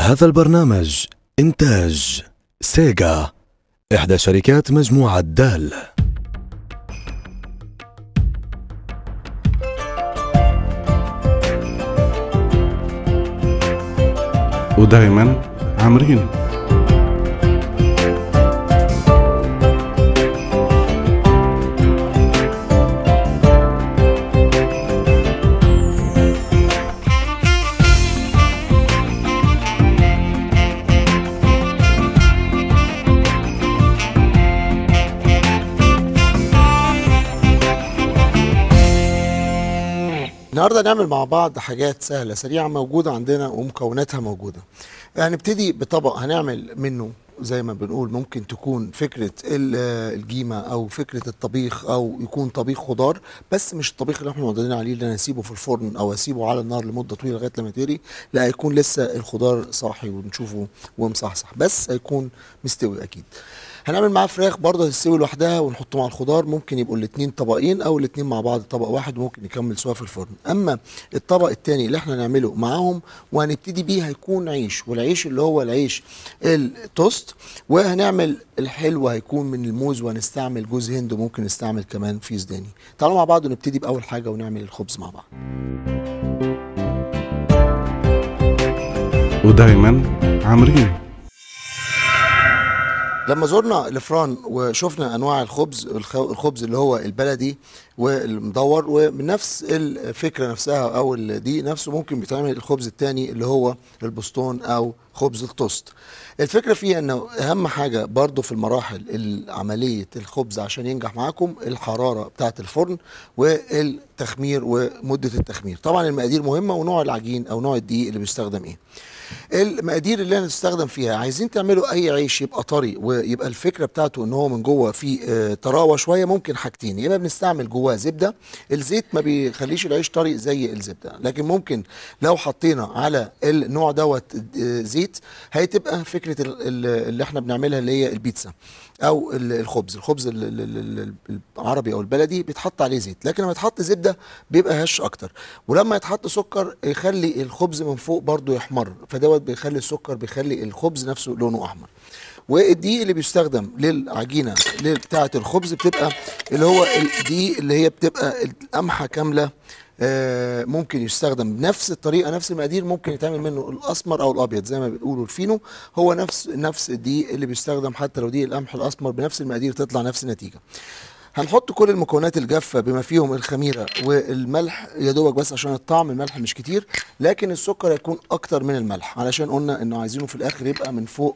هذا البرنامج إنتاج سيجا إحدى شركات مجموعة دال ودايما عامرين النهارده نعمل مع بعض حاجات سهله سريعه موجوده عندنا ومكوناتها موجوده هنبتدي بطبق هنعمل منه زي ما بنقول ممكن تكون فكره ال- آه، الجيمه او فكره الطبيخ او يكون طبيخ خضار بس مش الطبيخ اللي احنا معتادين عليه اللي انا اسيبه في الفرن او اسيبه على النار لمده طويله لغايه لما يتهري لا هيكون لسه الخضار صاحي ونشوفه ومصحصح بس هيكون مستوي اكيد هنعمل معاه فراخ برضه هتستوي لوحدها ونحطه مع الخضار ممكن يبقوا الاتنين طبقين او الاتنين مع بعض طبق واحد وممكن نكمل سوا في الفرن اما الطبق التاني اللي احنا نعمله معاهم وهنبتدي بيه هيكون عيش والعيش اللي هو العيش التوست وهنعمل الحلو هيكون من الموز وهنستعمل جوز هند وممكن نستعمل كمان فيز داني تعالوا مع بعض ونبتدي باول حاجه ونعمل الخبز مع بعض ودايما عامرين لما زرنا الفران وشفنا انواع الخبز الخ- الخبز اللي هو البلدي والمدور ومن نفس الفكره نفسها او ال- دي نفسه ممكن بيتعمل الخبز التاني اللي هو البستون او خبز التوست الفكره فيها انه اهم حاجه برضو في المراحل عمليه الخبز عشان ينجح معاكم الحراره بتاعه الفرن والتخمير ومده التخمير طبعا المقادير مهمه ونوع العجين او نوع الدقيق اللي بيستخدم ايه المقادير اللي هنستخدم فيها عايزين تعملوا اي عيش يبقى طري ويبقى الفكره بتاعته ان هو من جوه فيه آه، طراوه شويه ممكن حاجتين يا اما بنستعمل جواه زبده الزيت ما بيخليش العيش طري زي الزبده لكن ممكن لو حطينا على النوع دوت آه، زيت هتبقى فكره ال- ال- اللي احنا بنعملها اللي هي البيتزا او ال- الخبز الخبز ال- ال- ال- ال- العربي او البلدي بيتحط عليه زيت لكن لما يتحط زبده بيبقى هش اكتر ولما يتحط سكر يخلي الخبز من فوق برضو يحمر فدوت بيخلي السكر بيخلي الخبز نفسه لونه احمر والدقيق اللي بيستخدم للعجينه لل- بتاعه الخبز بتبقى اللي هو الدقيق اللي هي بتبقى القمحه كامله آه، ممكن يستخدم بنفس الطريقه نفس المقادير ممكن يتعمل منه الاسمر او الابيض زي ما بنقولوا الفينو هو نفس نفس الدقيق اللي بيستخدم حتى لو دقيق القمح الاسمر بنفس المقادير تطلع نفس النتيجه هنحط كل المكونات الجافه بما فيهم الخميره والملح يا دوبك بس عشان الطعم الملح مش كتير لكن السكر هيكون اكتر من الملح علشان قلنا انه عايزينه في الاخر يبقى من فوق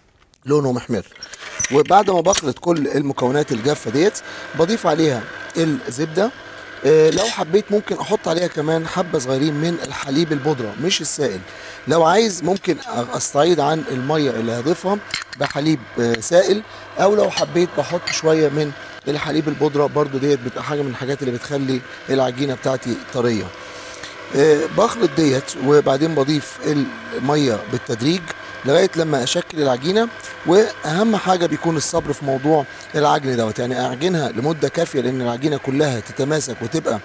لونه محمر وبعد ما بخلط كل المكونات الجافه ديت بضيف عليها الزبده آه، لو حبيت ممكن احط عليها كمان حبه صغيرين من الحليب البودره مش السائل لو عايز ممكن أ- استعيد عن الميه اللي هضيفها بحليب آه، سائل او لو حبيت بحط شويه من الحليب البودره برضو ديت بتبقى حاجه من الحاجات اللي بتخلي العجينه بتاعتي طريه آه، بخلط ديت وبعدين بضيف الميه بالتدريج لغايه لما اشكل العجينه واهم حاجه بيكون الصبر في موضوع العجن دوت يعني اعجنها لمده كافيه لان العجينه كلها تتماسك وتبقى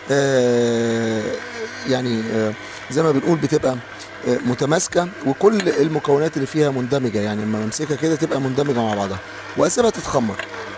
آه، يعني آه، زي ما بنقول بتبقى آه، متماسكه وكل المكونات اللي فيها مندمجه يعني لما امسكها كده تبقى مندمجه مع بعضها واسيبها تتخمر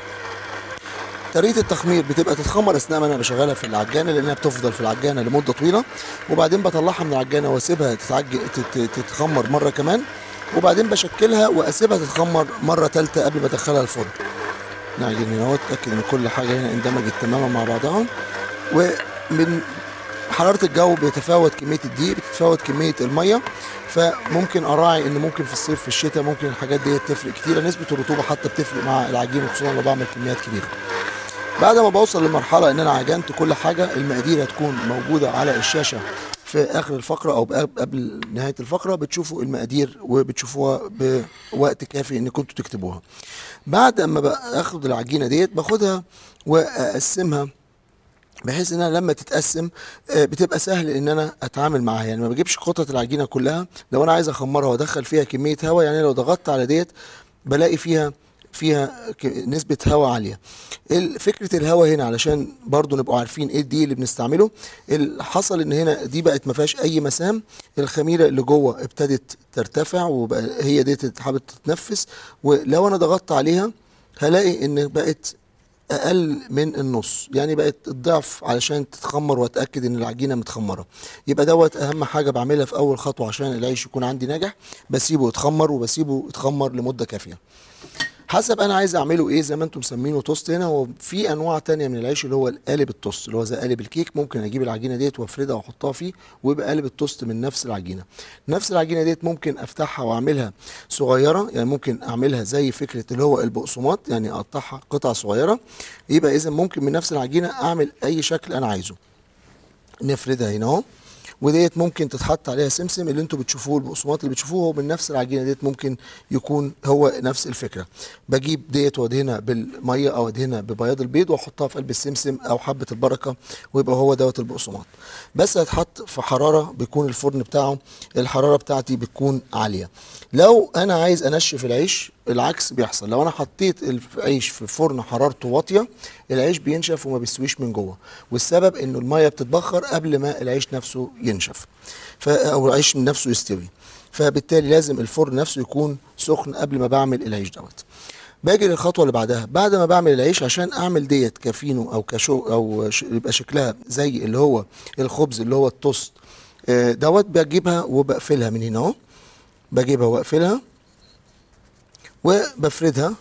طريقه التخمير بتبقى تتخمر اثناء ما انا بشغلها في العجانه لانها بتفضل في العجانه لمده طويله وبعدين بطلعها من العجانه واسيبها تتعج... تت... تتخمر مره كمان وبعدين بشكلها واسيبها تتخمر مره ثالثه قبل ما ادخلها الفرن نعجن هنا اهو اتاكد ان كل حاجه هنا اندمجت تماما مع بعضها ومن حراره الجو بيتفاوت كميه الدقيق بتتفاوت كميه الميه فممكن اراعي ان ممكن في الصيف في الشتاء ممكن الحاجات دي تفرق كتير نسبه الرطوبه حتى بتفرق مع العجين خصوصا لما بعمل كميات كبيره بعد ما بوصل لمرحله ان انا عجنت كل حاجه المقادير هتكون موجوده على الشاشه في اخر الفقره او بقب- قبل نهايه الفقره بتشوفوا المقادير وبتشوفوها بوقت كافي ان كنتوا تكتبوها بعد اما باخد العجينه ديت باخدها واقسمها بحيث انها لما تتقسم آه، بتبقى سهل ان انا اتعامل معاها يعني ما بجيبش قطعه العجينه كلها لو انا عايز اخمرها وادخل فيها كميه هواء يعني لو ضغطت على ديت بلاقي فيها فيها ك- نسبة هواء عالية ال- فكرة الهواء هنا علشان برضو نبقوا عارفين ايه الدي اللي بنستعمله اللي حصل ان هنا دي بقت ما فيهاش اي مسام الخميرة اللي جوه ابتدت ترتفع وبقى هي دي حابة تتنفس ولو انا ضغطت عليها هلاقي ان بقت اقل من النص يعني بقت الضعف علشان تتخمر واتاكد ان العجينه متخمره يبقى دوت اهم حاجه بعملها في اول خطوه عشان العيش يكون عندي ناجح بسيبه يتخمر وبسيبه يتخمر لمده كافيه حسب انا عايز اعمله ايه زي ما انتم مسمينه توست هنا هو في انواع تانية من العيش اللي هو قالب التوست اللي هو زي قالب الكيك ممكن اجيب العجينه ديت وافردها واحطها فيه ويبقى قالب التوست من نفس العجينه نفس العجينه ديت ممكن افتحها واعملها صغيره يعني ممكن اعملها زي فكره اللي هو البقسماط يعني اقطعها قطع صغيره يبقى اذا ممكن من نفس العجينه اعمل اي شكل انا عايزه نفردها هنا اهو وديت ممكن تتحط عليها سمسم اللي انتوا بتشوفوه البقسماط اللي بتشوفوه هو من نفس العجينه ديت ممكن يكون هو نفس الفكره بجيب ديت وادهنها بالميه او ادهنها ببياض البيض واحطها في قلب السمسم او حبه البركه ويبقى هو دوت البقسماط بس هتحط في حراره بيكون الفرن بتاعه الحراره بتاعتي بتكون عاليه لو انا عايز انشف العيش العكس بيحصل لو انا حطيت العيش في فرن حرارته واطيه العيش بينشف وما بيستويش من جوه والسبب انه الميه بتتبخر قبل ما العيش نفسه ينشف ف او العيش من نفسه يستوي فبالتالي لازم الفرن نفسه يكون سخن قبل ما بعمل العيش دوت باجي للخطوه اللي بعدها بعد ما بعمل العيش عشان اعمل ديت كفينو او كشو او ش- يبقى شكلها زي اللي هو الخبز اللي هو التوست آه، دوت بجيبها وبقفلها من هنا اهو بجيبها واقفلها وبفردها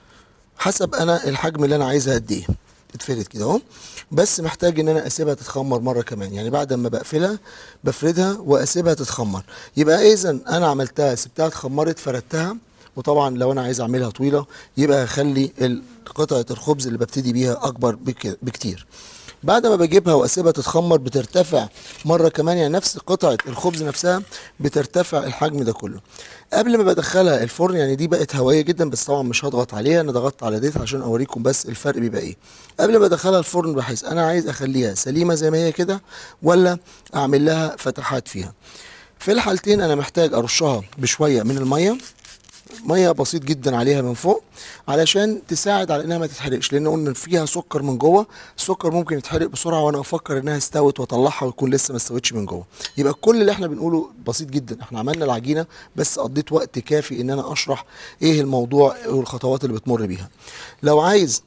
حسب انا الحجم اللي انا عايزها قد ايه تتفرد كده اهو بس محتاج ان انا اسيبها تتخمر مره كمان يعني بعد ما بقفلها بفردها واسيبها تتخمر يبقى اذا انا عملتها سبتها اتخمرت فردتها وطبعا لو انا عايز اعملها طويله يبقى اخلي ال- قطعه الخبز اللي ببتدي بيها اكبر بك- بكتير بعد ما بجيبها واسيبها تتخمر بترتفع مره كمان يعني نفس قطعه الخبز نفسها بترتفع الحجم ده كله قبل ما بدخلها الفرن يعني دي بقت هوائيه جدا بس طبعا مش هضغط عليها انا ضغطت على ديت عشان اوريكم بس الفرق بيبقى ايه قبل ما ادخلها الفرن بحيث انا عايز اخليها سليمه زي ما هي كده ولا اعمل لها فتحات فيها في الحالتين انا محتاج ارشها بشويه من الميه ميه بسيط جدا عليها من فوق علشان تساعد على انها ما تتحرقش لان قلنا فيها سكر من جوه السكر ممكن يتحرق بسرعه وانا افكر انها استوت واطلعها ويكون لسه ما استوتش من جوه يبقى كل اللي احنا بنقوله بسيط جدا احنا عملنا العجينه بس قضيت وقت كافي ان انا اشرح ايه الموضوع والخطوات اللي بتمر بيها لو عايز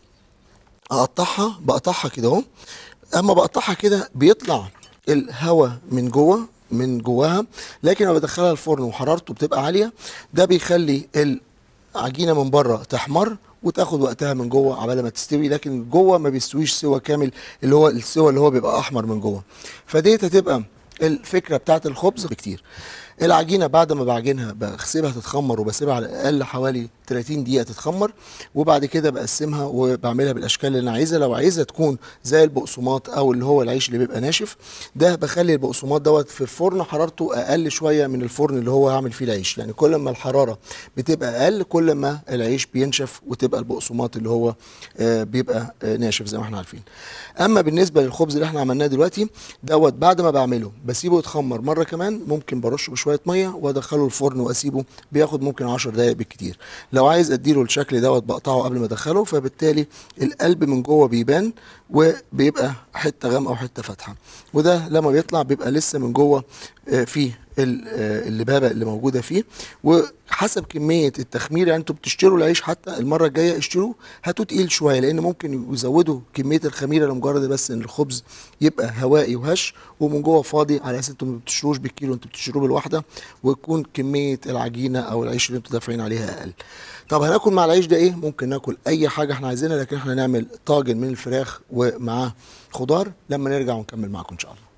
اقطعها بقطعها كده اهو اما بقطعها كده بيطلع الهواء من جوه من جواها لكن لما بدخلها الفرن وحرارته بتبقى عاليه ده بيخلي العجينه من بره تحمر وتاخد وقتها من جوه عبال ما تستوي لكن جوه ما بيستويش سوا كامل اللي هو السوا اللي هو بيبقى احمر من جوه فديت هتبقى الفكره بتاعت الخبز بكتير العجينه بعد ما بعجنها بسيبها تتخمر وبسيبها على الاقل حوالي 30 دقيقه تتخمر وبعد كده بقسمها وبعملها بالاشكال اللي انا عايزها لو عايزها تكون زي البقسماط او اللي هو العيش اللي بيبقى ناشف ده بخلي البقسماط دوت في الفرن حرارته اقل شويه من الفرن اللي هو هعمل فيه العيش يعني كل ما الحراره بتبقى اقل كل ما العيش بينشف وتبقى البقسماط اللي هو آه، بيبقى آه، ناشف زي ما احنا عارفين اما بالنسبه للخبز اللي احنا عملناه دلوقتي دوت بعد ما بعمله بسيبه يتخمر مره كمان ممكن برشه بشويه ميه وادخله الفرن واسيبه بياخد ممكن 10 دقائق بالكتير لو عايز اديله الشكل دوت بقطعه قبل ما ادخله فبالتالي القلب من جوه بيبان وبيبقى حته غامقه وحته فاتحه وده لما بيطلع بيبقى لسه من جوه آه، فيه ال- آه، اللبابه اللي موجوده فيه وحسب كميه التخمير يعني انتوا بتشتروا العيش حتى المره الجايه اشتروه هاتوا تقيل شويه لان ممكن يزودوا كميه الخميره لمجرد بس ان الخبز يبقى هوائي وهش ومن جوه فاضي على اساس انتوا ما بتشتروش بالكيلو انتوا بتشتروه بالواحده ويكون كميه العجينه او العيش اللي انتوا دافعين عليها اقل طب هناكل مع العيش ده ايه ممكن ناكل اي حاجه احنا عايزينها لكن احنا نعمل طاجن من الفراخ ومعاه خضار لما نرجع ونكمل معاكم ان شاء الله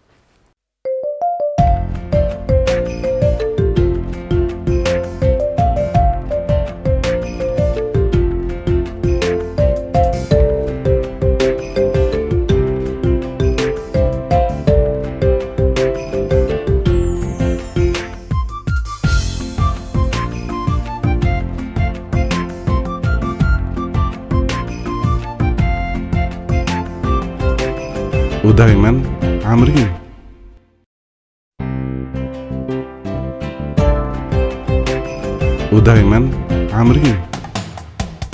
ودايما عامرين ودايما عامرين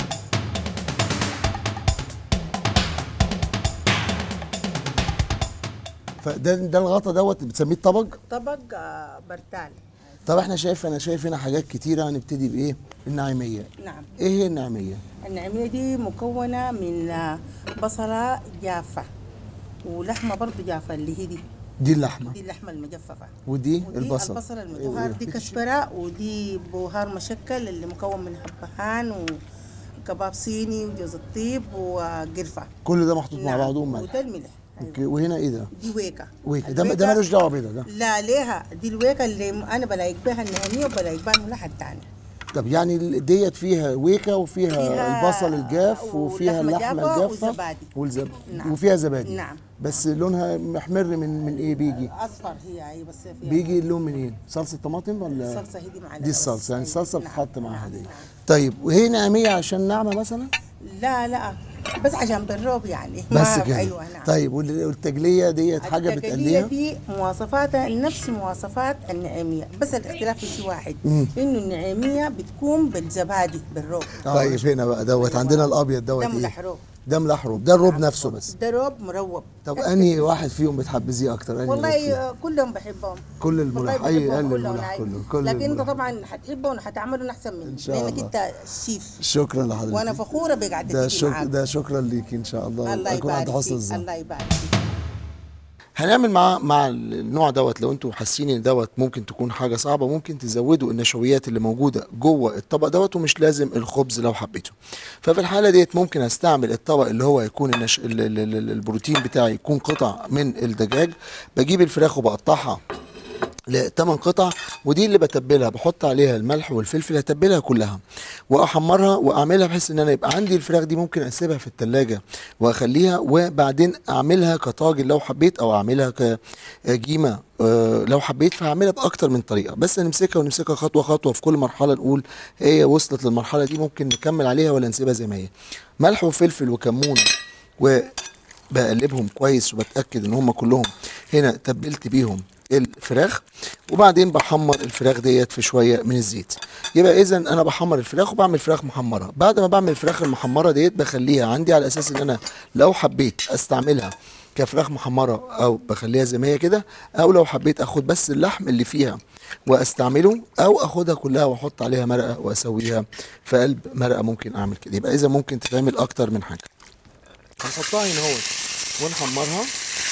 فده ده الغطا دوت بتسميه الطبق طبق آه، برتال طب احنا شايف انا شايف هنا حاجات كتيره هنبتدي بايه النعيميه نعم ايه هي النعيميه النعمية دي مكونة من آه، بصلة جافة ولحمة برضو جافة اللي هي دي دي اللحمه دي اللحمة المجففة ودي, ودي البصل البصل المجهر دي كزبرة ودي بهار مشكل اللي مكون من حبهان وكباب صيني وجوز الطيب وقرفة كل ده محطوط مع نعم. بعضه ملح وده الملح اوكي وهنا ايه ده دي ويكا ويك ده ده الويكا- ملوش دعوه بيضه ده لا ليها دي الويكا اللي انا بلايق بها النعمية وبلايق بها الملح التاني طب يعني ال- ديت فيها ويكا وفيها فيها البصل الجاف وفيها ولحمة اللحمه جافة الجافه وزبادي. والزب... نعم. وفيها زبادي نعم. بس لونها محمر من من ايه بيجي اصفر هي اي بس فيها بيجي اللون منين صلصه طماطم ولا الصلصة هي دي معلقة دي بس. الصلصه يعني الصلصه نعم. بتتحط معاها دي نعم. طيب وهي نعميه عشان ناعمه مثلا لا لا بس عشان بالروب يعني بس ما- كده ايوه نعم طيب وال- والتجليه ديت حاجه التقلية بتقليها دي مواصفاتها نفس مواصفات النعيمية بس الاختلاف في شيء واحد مم. انه النعيمية بتكون بالزبادي بالروب طيب هنا بقى دوت عندنا الابيض دوت ده ايه ملح روب ده ملح روب ده الروب نفسه بس ده روب مروب طب انهي واحد فيهم بتحبذيه اكتر انهي روب فيهم؟ والله كلهم بحبهم كل والله الملح اي بحبهم قال كلهم الملح عادي. كله كل لكن انت الملح. طبعا حتحبهم وحتعملهم احسن مني إن شاء لانك الله. انت شيف شكرا لحضرتك وانا فخوره ده بقعدتي شك... معاك ده شكرا ليك ان شاء الله الله اكون عند يبارك حسن فيك الظن الله يبارك فيك هنعمل مع مع النوع دوت لو انتوا حاسين ان دوت ممكن تكون حاجه صعبه ممكن تزودوا النشويات اللي موجوده جوه الطبق دوت ومش لازم الخبز لو حبيته ففي الحاله ديت ممكن استعمل الطبق اللي هو يكون النش... ال... ال... ال... البروتين بتاعي يكون قطع من الدجاج بجيب الفراخ وبقطعها لثمان قطع ودي اللي بتبلها بحط عليها الملح والفلفل هتبلها كلها واحمرها واعملها بحيث ان انا يبقى عندي الفراخ دي ممكن اسيبها في التلاجة واخليها وبعدين اعملها كطاجن لو حبيت او اعملها كجيمه آه، لو حبيت فهعملها باكتر من طريقه بس نمسكها ونمسكها خطوه خطوه في كل مرحله نقول هي وصلت للمرحله دي ممكن نكمل عليها ولا نسيبها زي ما هي ملح وفلفل وكمون و بقلبهم كويس وبتاكد ان هم كلهم هنا تبلت بيهم الفراخ وبعدين بحمر الفراخ ديت في شويه من الزيت يبقى اذا انا بحمر الفراخ وبعمل فراخ محمره بعد ما بعمل الفراخ المحمره ديت بخليها عندي على اساس ان انا لو حبيت استعملها كفراخ محمره او بخليها زي ما هي كده او لو حبيت اخد بس اللحم اللي فيها واستعمله او اخدها كلها واحط عليها مرقه واسويها في قلب مرقه ممكن اعمل كده يبقى اذا ممكن تتعمل اكتر من حاجه هنحطها هنا اهوت ونحمرها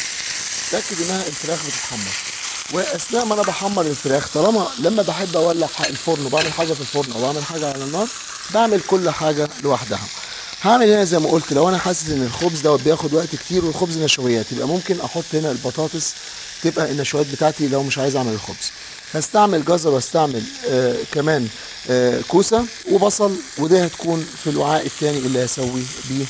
تاكد انها الفراخ بتتحمر واثناء ما انا بحمر الفراخ طالما لما بحب اولع ح- الفرن وبعمل حاجه في الفرن او بعمل حاجه على النار بعمل كل حاجه لوحدها هعمل هنا زي ما قلت لو انا حاسس ان الخبز دوت بياخد وقت كتير والخبز نشويات يبقى ممكن احط هنا البطاطس تبقى النشويات بتاعتي لو مش عايز اعمل الخبز هستعمل جزر واستعمل آه كمان آه كوسه وبصل وده هتكون في الوعاء الثاني اللي هسوي بيه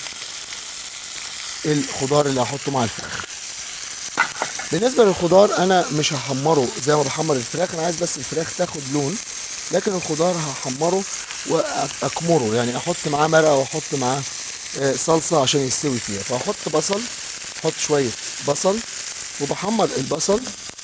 الخضار اللي هحطه مع الفراخ بالنسبه للخضار انا مش هحمره زي ما بحمر الفراخ انا عايز بس الفراخ تاخد لون لكن الخضار هحمره واكمره يعني احط معاه مرقه واحط معاه آه، صلصه عشان يستوي فيها فاحط بصل احط شويه بصل وبحمر البصل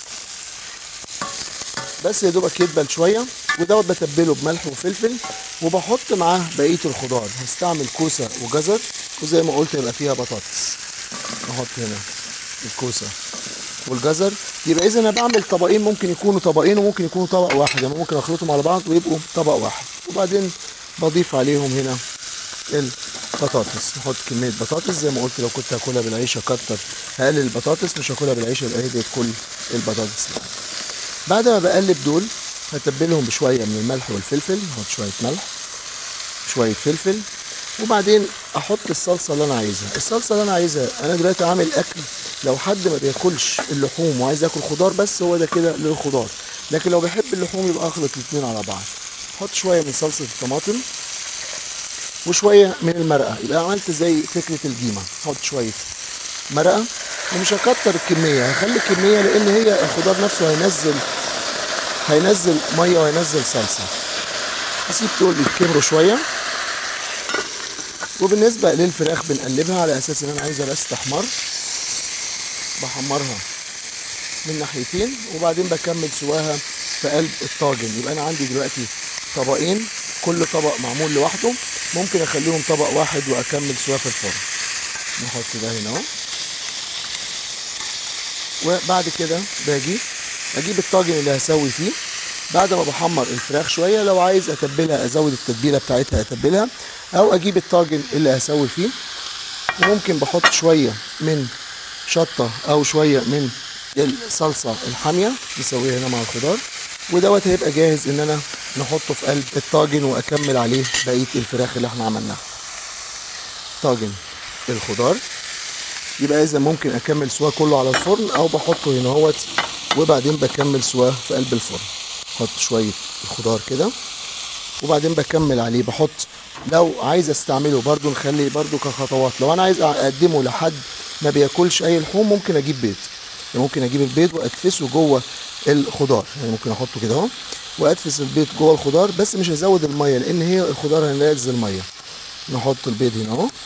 بس يا دوبك يدبل شويه ودوت بتبله بملح وفلفل وبحط معاه بقيه الخضار هستعمل كوسه وجزر وزي ما قلت يبقى فيها بطاطس نحط هنا الكوسه والجزر يبقى اذا انا بعمل طبقين ممكن يكونوا طبقين وممكن يكونوا طبق واحد يعني ممكن اخلطهم على بعض ويبقوا طبق واحد وبعدين بضيف عليهم هنا البطاطس نحط كميه بطاطس زي ما قلت لو كنت هاكلها بالعيش اكتر هقلل البطاطس مش هاكلها بالعيش يبقى هي ديت كل البطاطس بعد ما بقلب دول هتبلهم بشويه من الملح والفلفل نحط شويه ملح شويه فلفل وبعدين احط الصلصه اللي انا عايزها الصلصه اللي انا عايزها انا دلوقتي عامل اكل لو حد ما بياكلش اللحوم وعايز ياكل خضار بس هو ده كده للخضار لكن لو بيحب اللحوم يبقى اخلط الاثنين على بعض احط شويه من صلصه الطماطم وشويه من المرقه يبقى عملت زي فكره الجيمه احط شويه مرقه ومش هكتر الكميه هخلي الكميه لان هي الخضار نفسه هينزل هينزل ميه وهينزل صلصه هسيب دول يتكمروا شويه وبالنسبه للفراخ بنقلبها على اساس ان انا عايزها بس تحمر بحمرها من ناحيتين وبعدين بكمل سواها في قلب الطاجن يبقى انا عندي دلوقتي طبقين كل طبق معمول لوحده ممكن اخليهم طبق واحد واكمل سواه في الفرن نحط ده هنا اهو وبعد كده باجي اجيب الطاجن اللي هسوي فيه بعد ما بحمر الفراخ شويه لو عايز اتبلها ازود التتبيله بتاعتها اتبلها او اجيب الطاجن اللي هسوي فيه وممكن بحط شويه من شطه او شويه من الصلصه الحاميه نسويها هنا مع الخضار ودوت هيبقى جاهز ان انا نحطه في قلب الطاجن واكمل عليه بقيه الفراخ اللي احنا عملناها طاجن الخضار يبقى اذا ممكن اكمل سواه كله على الفرن او بحطه هنا اهوت وبعدين بكمل سواه في قلب الفرن احط شويه الخضار كده وبعدين بكمل عليه بحط لو عايز استعمله برضو نخلي برضو كخطوات لو انا عايز اقدمه لحد ما بياكلش اي لحوم ممكن اجيب بيض يعني ممكن اجيب البيض وادفسه جوه الخضار يعني ممكن احطه كده اهو وادفس البيض جوه الخضار بس مش هزود الميه لان هي الخضار هينزل الميه نحط البيض هنا اهو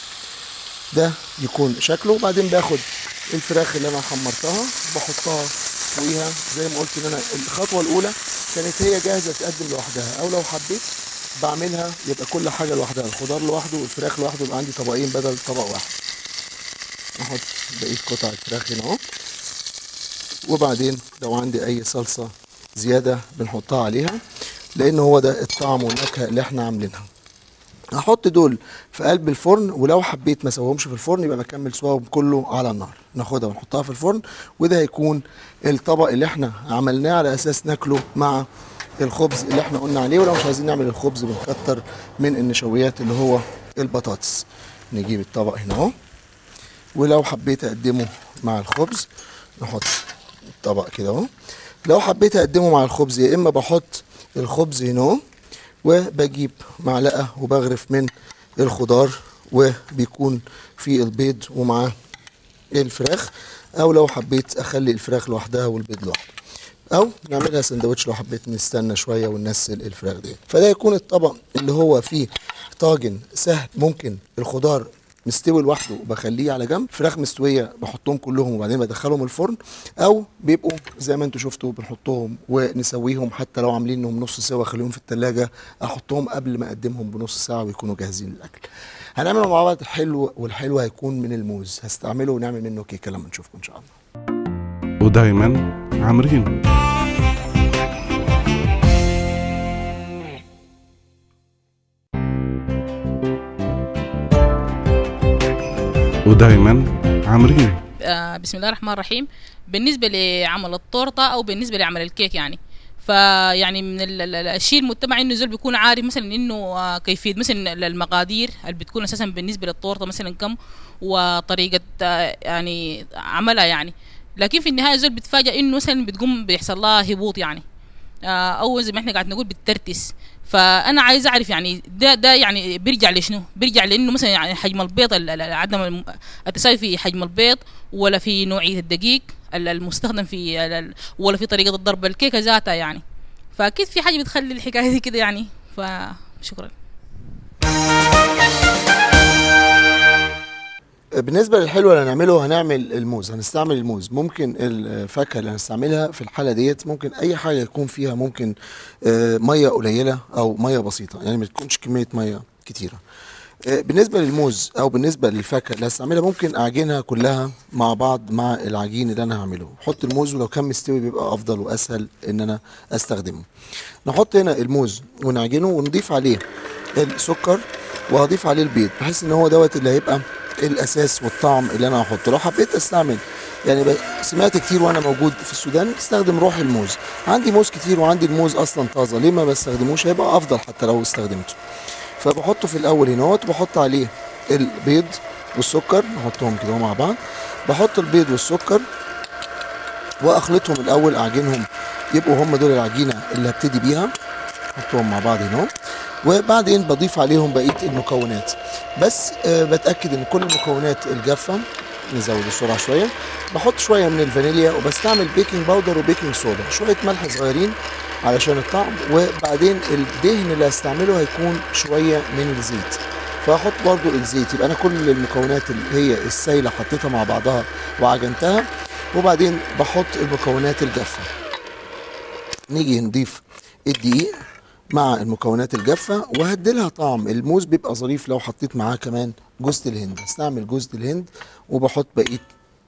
ده يكون شكله وبعدين باخد الفراخ اللي انا حمرتها بحطها فوقيها زي ما قلت ان انا الخطوه الاولى كانت هي جاهزه تقدم لوحدها او لو حبيت بعملها يبقى كل حاجه لوحدها الخضار لوحده والفراخ لوحده يبقى عندي طبقين بدل طبق واحد احط بقيه قطع الفراخ هنا اهو وبعدين لو عندي اي صلصه زياده بنحطها عليها لان هو ده الطعم والنكهه اللي احنا عاملينها هحط دول في قلب الفرن ولو حبيت ما اسويهمش في الفرن يبقى بكمل سواهم كله على النار ناخدها ونحطها في الفرن وده هيكون الطبق اللي احنا عملناه على اساس ناكله مع الخبز اللي احنا قلنا عليه ولو مش عايزين نعمل الخبز بنكتر من النشويات اللي هو البطاطس نجيب الطبق هنا اهو ولو حبيت اقدمه مع الخبز نحط الطبق كده اهو لو حبيت اقدمه مع الخبز يا اما بحط الخبز هنا اهو وبجيب معلقه وبغرف من الخضار وبيكون في البيض ومعاه الفراخ او لو حبيت اخلي الفراخ لوحدها والبيض لوحده او نعملها سندوتش لو حبيت نستنى شويه وننسل الفراخ دي فده يكون الطبق اللي هو فيه طاجن سهل ممكن الخضار مستوي لوحده وبخليه على جنب فراخ مستويه بحطهم كلهم وبعدين بدخلهم الفرن او بيبقوا زي ما انتم شفتوا بنحطهم ونسويهم حتى لو عاملينهم نص سوا خليهم في التلاجة احطهم قبل ما اقدمهم بنص ساعه ويكونوا جاهزين للاكل هنعمل مع بعض الحلو والحلو هيكون من الموز هستعمله ونعمل منه كيكه لما نشوفكم ان شاء الله ودايما عامرين ودايما عامرين آه، بسم الله الرحمن الرحيم بالنسبة لعمل التورتة أو بالنسبة لعمل الكيك يعني فيعني من ال- ال- ال- الشيء المجتمع انه زول بيكون عارف مثلا انه آه، كيفيه مثلا ال- المقادير اللي بتكون اساسا بالنسبه للتورته مثلا كم وطريقه آه، يعني عملها يعني لكن في النهايه زول بيتفاجئ انه مثلا بتقوم بيحصل لها هبوط يعني آه، او زي ما احنا قاعد نقول بتترتس فانا عايز اعرف يعني ده ده يعني بيرجع لشنو؟ بيرجع لانه مثلا يعني حجم البيض ال- ال- عدم الم- التساوي في حجم البيض ولا في نوعيه الدقيق ال- المستخدم في ال- ال- ولا في طريقه الضرب الكيكه ذاتها يعني فاكيد في حاجه بتخلي الحكايه دي كده يعني فشكرا بالنسبة للحلو اللي هنعمله هنعمل الموز هنستعمل الموز ممكن الفاكهة اللي هنستعملها في الحالة ديت ممكن أي حاجة يكون فيها ممكن آه، مية قليلة أو مية بسيطة يعني ما تكونش كمية مية كتيرة آه، بالنسبة للموز أو بالنسبة للفاكهة اللي هستعملها ممكن أعجنها كلها مع بعض مع العجين اللي أنا هعمله حط الموز ولو كان مستوي بيبقى أفضل وأسهل إن أنا أستخدمه نحط هنا الموز ونعجنه ونضيف عليه السكر وهضيف عليه البيض بحيث ان هو دوت اللي هيبقى الاساس والطعم اللي انا هحطه لو حبيت استعمل يعني ب- سمعت كتير وانا موجود في السودان استخدم روح الموز عندي موز كتير وعندي الموز اصلا طازه ليه ما بستخدموش هيبقى افضل حتى لو استخدمته فبحطه في الاول هنا اهوت وبحط عليه البيض والسكر نحطهم كده مع بعض بحط البيض والسكر واخلطهم الاول اعجنهم يبقوا هم دول العجينه اللي هبتدي بيها احطهم مع بعض هنا وبعدين بضيف عليهم بقيه المكونات بس آه بتاكد ان كل المكونات الجافه نزود السرعه شويه بحط شويه من الفانيليا وبستعمل بيكنج باودر وبيكنج صودا شويه ملح صغيرين علشان الطعم وبعدين الدهن اللي هستعمله هيكون شويه من الزيت فاحط برضو الزيت يبقى انا كل المكونات اللي هي السايله حطيتها مع بعضها وعجنتها وبعدين بحط المكونات الجافه نيجي نضيف الدقيق مع المكونات الجافة وهديلها طعم الموز بيبقى ظريف لو حطيت معاه كمان جوز الهند استعمل جوز الهند وبحط بقية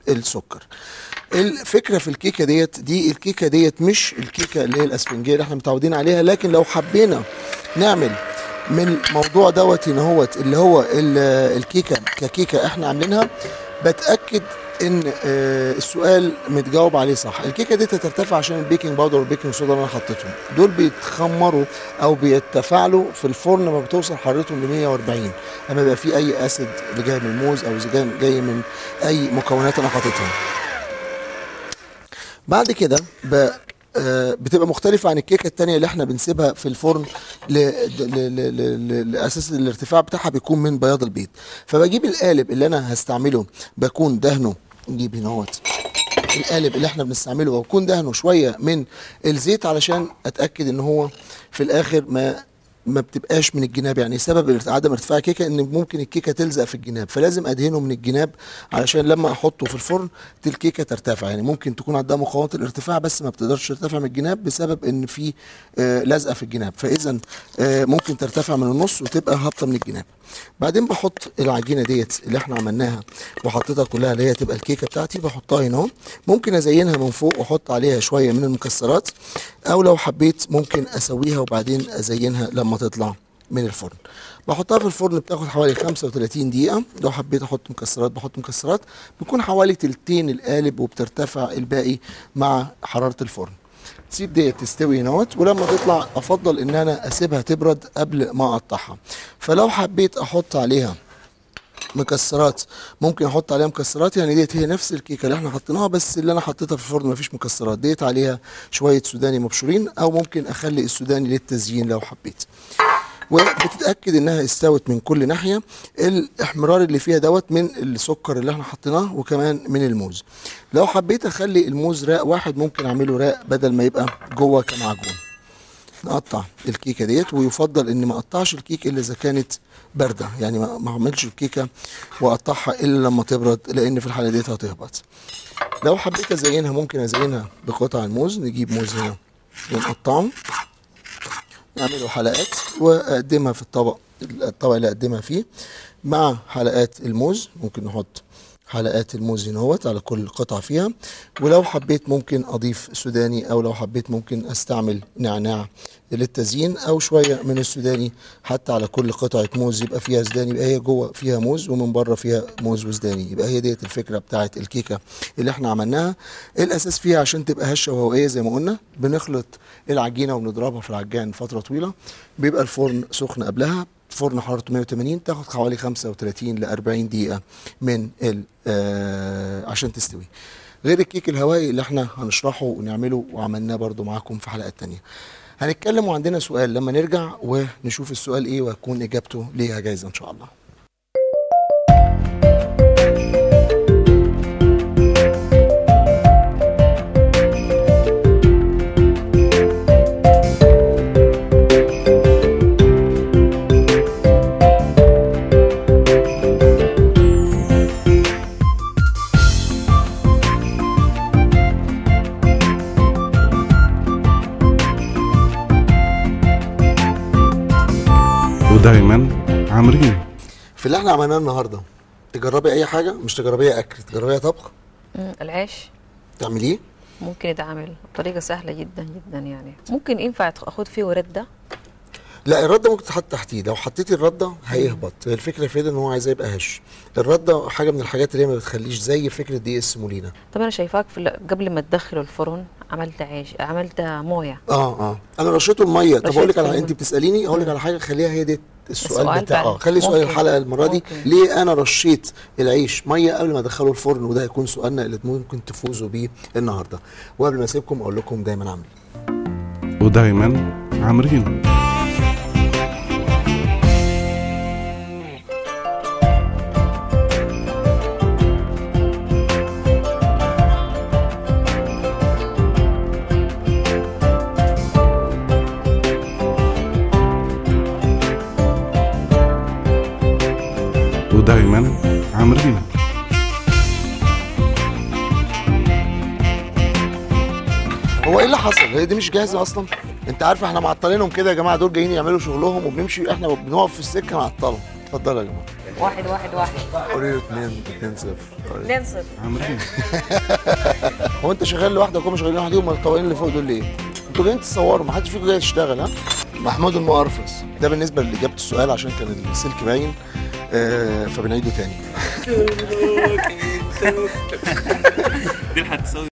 السكر الفكره في الكيكه ديت دي الكيكه ديت مش الكيكه اللي هي الاسفنجيه اللي احنا متعودين عليها لكن لو حبينا نعمل من الموضوع دوت ان هو اللي هو ال- الكيكه ككيكه احنا عاملينها بتاكد ان آه، السؤال متجاوب عليه صح الكيكه دي ترتفع عشان البيكنج باودر والبيكنج صودا اللي انا حطيتهم دول بيتخمروا او بيتفاعلوا في الفرن لما بتوصل حرارتهم ل 140 لما يبقى في اي اسيد اللي جاي من الموز او اذا كان جاي من اي مكونات انا حاططها بعد كده ب... آه، بتبقى مختلفة عن الكيكة التانية اللي احنا بنسيبها في الفرن ل... ل... ل... ل... ل... لأساس الارتفاع بتاعها بيكون من بياض البيض فبجيب القالب اللي انا هستعمله بكون دهنه نجيب هنا اهوت القالب اللي احنا بنستعمله وبكون دهنه شوية من الزيت علشان اتأكد ان هو في الاخر ما ما بتبقاش من الجناب يعني سبب ارت- عدم ارتفاع الكيكه ان ممكن الكيكه تلزق في الجناب فلازم ادهنه من الجناب علشان لما احطه في الفرن دي الكيكه ترتفع يعني ممكن تكون عندها مقاومه الارتفاع بس ما بتقدرش ترتفع من الجناب بسبب ان في آه، لزقه في الجناب فاذا آه، ممكن ترتفع من النص وتبقى هابطه من الجناب بعدين بحط العجينه ديت اللي احنا عملناها وحطيتها كلها اللي هي تبقى الكيكه بتاعتي بحطها هنا اهو ممكن ازينها من فوق واحط عليها شويه من المكسرات او لو حبيت ممكن اسويها وبعدين ازينها لما تطلع من الفرن بحطها في الفرن بتاخد حوالي 35 دقيقة لو حبيت احط مكسرات بحط مكسرات بيكون حوالي تلتين القالب وبترتفع الباقي مع حرارة الفرن تسيب ديت تستوي هناوت ولما تطلع افضل ان انا اسيبها تبرد قبل ما اقطعها فلو حبيت احط عليها مكسرات ممكن احط عليها مكسرات يعني ديت هي نفس الكيكه اللي احنا حطيناها بس اللي انا حطيتها في الفرن مفيش مكسرات ديت عليها شويه سوداني مبشورين او ممكن اخلي السوداني للتزيين لو حبيت وبتتاكد انها استوت من كل ناحيه الاحمرار اللي فيها دوت من السكر اللي احنا حطيناه وكمان من الموز لو حبيت اخلي الموز راق واحد ممكن اعمله راق بدل ما يبقى جوه كمعجون نقطع الكيكه ديت ويفضل ان ما اقطعش الكيك الا اذا كانت بارده يعني ما ما اعملش الكيكه واقطعها الا لما تبرد لان في الحاله ديت هتهبط لو حبيت ازينها ممكن ازينها بقطع الموز نجيب موز هنا ونقطعه نعمله حلقات واقدمها في الطبق الطبق اللي اقدمها فيه مع حلقات الموز ممكن نحط حلقات الموز هنا اهوت على كل قطعة فيها ولو حبيت ممكن اضيف سوداني او لو حبيت ممكن استعمل نعناع للتزيين او شوية من السوداني حتى على كل قطعة موز يبقى فيها سوداني يبقى هي جوه فيها موز ومن بره فيها موز وسوداني يبقى هي ديت الفكرة بتاعت الكيكة اللي احنا عملناها الاساس فيها عشان تبقى هشة وهوائية زي ما قلنا بنخلط العجينة وبنضربها في العجان فترة طويلة بيبقى الفرن سخن قبلها فرن حرارته 180 تاخد حوالي 35 ل 40 دقيقة من ال آه عشان تستوي غير الكيك الهوائي اللي احنا هنشرحه ونعمله وعملناه برضو معاكم في حلقات تانية هنتكلم وعندنا سؤال لما نرجع ونشوف السؤال ايه وهتكون اجابته ليها جايزة ان شاء الله ودايما عامرين في اللي احنا عملناه النهارده تجربي اي حاجة مش تجربيها اكل تجربيها طبخ مم، العيش تعمليه ممكن يتعمل بطريقة سهلة جدا جدا يعني ممكن ينفع اخد فيه ردة لا الرده ممكن تحط تحتيه لو حطيتي الرده هيهبط هي الفكره في ان هو عايزاه يبقى هش الرده حاجه من الحاجات اللي هي ما بتخليش زي فكره دي اس مولينا طب انا شايفاك في ال- قبل ما تدخله الفرن عملت عيش عملت مويه اه اه انا رشيته الميه طب رشيت اقول لك على المية. انت بتساليني اقول لك على حاجه خليها هي دي السؤال, السؤال بتاع فعلا. اه خلي سؤال ممكن. الحلقه المره دي ممكن. ليه انا رشيت العيش ميه قبل ما ادخله الفرن وده هيكون سؤالنا اللي ممكن تفوزوا بيه النهارده وقبل ما اسيبكم اقول لكم دايما عاملين ودايما عامرين ودايما عامرين هو ايه اللي حصل هي دي مش جاهزه اصلا انت عارف احنا معطلينهم كده يا جماعه دول جايين يعملوا شغلهم وبنمشي احنا بنقف في السكه نعطلهم اتفضلوا يا جماعه واحد واحد واحد قولي له 2 2 0 2 0 عامرين هو انت شغال لوحدك وهم شغالين لوحدهم الطواقين اللي فوق دول ليه؟ انتوا جايين تصوروا ما حدش فيكم جاي يشتغل ها؟ محمود المقرفص ده بالنسبه لاجابه السؤال عشان كان السلك باين آه فبنعيده تاني دي اللي هتسوي